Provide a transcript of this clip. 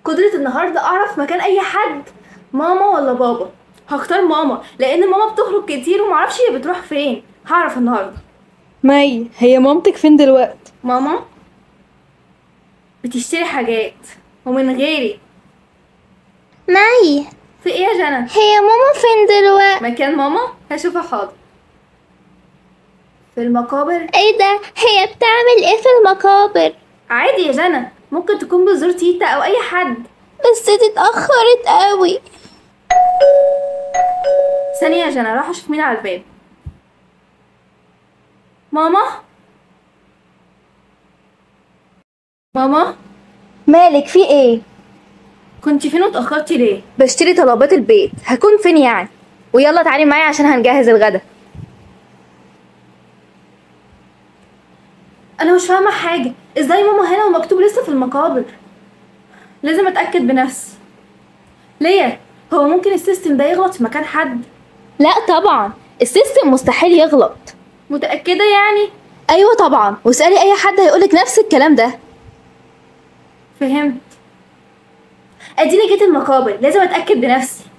قدرة النهاردة اعرف مكان اي حد ماما ولا بابا هختار ماما لان ماما بتخرج كتير ومعرفش هي بتروح فين هعرف النهاردة مي هي مامتك فين دلوقتي ماما بتشتري حاجات ومن غيري مي في ايه يا جنى هي ماما فين دلوقتي مكان ماما هشوفها حاضر في المقابر ايه ده هي بتعمل ايه في المقابر عادي يا جنى ممكن تكون بتزور تيتا او اي حد بس دي اتأخرت قوي ثانية يا جنى راح اشوف مين على الباب ماما ماما مالك في ايه كنت فين واتأخرتي ليه بشتري طلبات البيت هكون فين يعني ويلا تعالي معايا عشان هنجهز الغدا انا مش فاهمة حاجة ازاي ماما هنا ومكتوب لسه في المقابر لازم اتأكد بنفسي ليه هو ممكن السيستم ده يغلط في مكان حد لا طبعا السيستم مستحيل يغلط متأكدة يعني ايوه طبعا واسالي اي حد هيقولك نفس الكلام ده فهمت اديني جيت المقابر لازم اتأكد بنفسي